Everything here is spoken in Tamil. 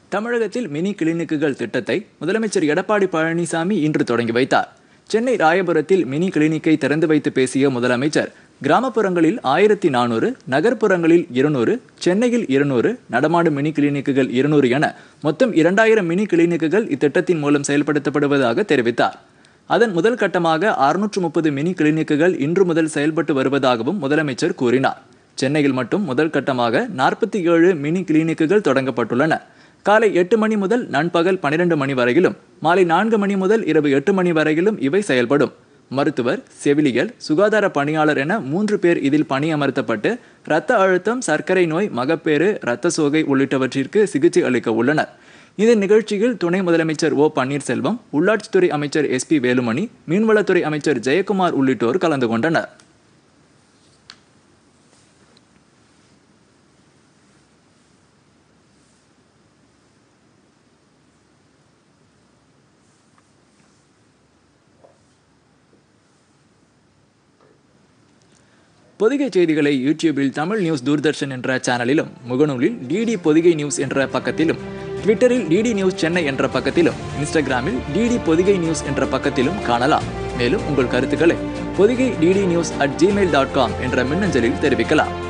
தமிழகத்தில் மினி கிளினிக்குகள் திட்டத்தை முதலமைச்சர் எடப்பாடி பழனிசாமி இன்று தொடங்கி வைத்தார் சென்னை ராயபுரத்தில் மினி கிளினிக்கை திறந்து வைத்து பேசிய முதலமைச்சர் கிராமப்புறங்களில் ஆயிரத்தி நானூறு நகர்ப்புறங்களில் இருநூறு சென்னையில் இருநூறு நடமாடும் மினி கிளினிக்குகள் இருநூறு என மொத்தம் இரண்டாயிரம் மினி கிளினிக்குகள் இத்திட்டத்தின் மூலம் செயல்படுத்தப்படுவதாக தெரிவித்தார் அதன் முதல் கட்டமாக அறுநூற்று முப்பது மினி கிளினிக்குகள் இன்று முதல் செயல்பட்டு வருவதாகவும் முதலமைச்சர் கூறினார் சென்னையில் மட்டும் முதல் கட்டமாக நாற்பத்தி ஏழு மினி கிளினிக்குகள் தொடங்கப்பட்டுள்ளன காலை எட்டு மணி முதல் நண்பகல் பன்னிரண்டு மணி வரையிலும் மாலை நான்கு மணி முதல் இரவு எட்டு மணி வரையிலும் இவை செயல்படும் மருத்துவர் செவிலியல் சுகாதார பணியாளர் என மூன்று பேர் இதில் பணியமர்த்தப்பட்டு இரத்த அழுத்தம் சர்க்கரை நோய் மகப்பேறு இரத்த சோகை உள்ளிட்டவற்றிற்கு சிகிச்சை அளிக்க உள்ளனர் இந்த நிகழ்ச்சியில் துணை முதலமைச்சர் ஓ பன்னீர்செல்வம் உள்ளாட்சித்துறை அமைச்சர் எஸ் பி வேலுமணி மீன்வளத்துறை அமைச்சர் ஜெயக்குமார் உள்ளிட்டோர் கலந்து கொண்டனர் பொதிகை செய்திகளை யூடியூபில் தமிழ் நியூஸ் தூர்தர்ஷன் என்ற சேனலிலும் முகநூலில் டிடி பொதிகை நியூஸ் என்ற பக்கத்திலும் ட்விட்டரில் டிடி நியூஸ் சென்னை என்ற பக்கத்திலும் இன்ஸ்டாகிராமில் டிடி பொதிகை நியூஸ் என்ற பக்கத்திலும் காணலாம் மேலும் உங்கள் கருத்துக்களை Podhigai DD news at Gmail dot com என்ற மின்னஞ்சலில் தெரிவிக்கலாம்